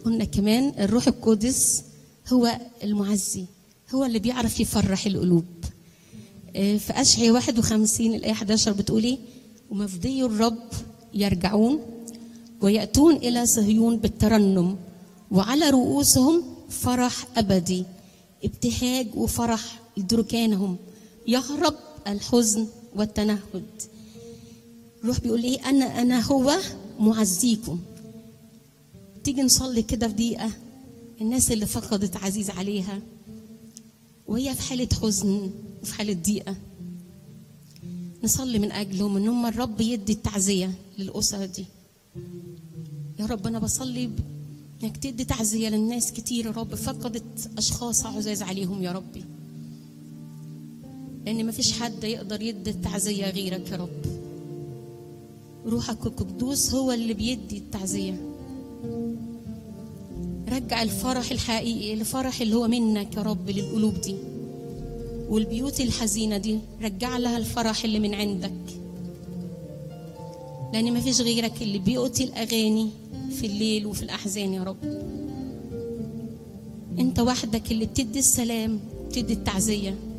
قلنا كمان الروح القدس هو المعزي هو اللي بيعرف يفرح القلوب آه، في أشعياء 51 الآية 11 بتقول إيه ومفدي الرب يرجعون ويأتون إلى صهيون بالترنم وعلى رؤوسهم فرح أبدي ابتهاج وفرح لدركانهم يهرب الحزن والتنهد روح بيقول ايه انا انا هو معزيكم تيجي نصلي كده في دقيقه الناس اللي فقدت عزيز عليها وهي في حاله حزن وفي حاله ضيقه نصلي من اجلهم ان هم الرب يدي التعزيه للاسر دي يا رب انا بصلي ب- انك تدي تعزيه للناس كتير يا رب فقدت اشخاص عزاز عليهم يا ربي لان مفيش حد يقدر يدي التعزيه غيرك يا رب روحك القدوس هو اللي بيدي التعزيه رجع الفرح الحقيقي الفرح اللي هو منك يا رب للقلوب دي والبيوت الحزينه دي رجع لها الفرح اللي من عندك لان مفيش غيرك اللي بيؤتي الاغاني في الليل وفي الاحزان يا رب انت وحدك اللي بتدي السلام بتدي التعزيه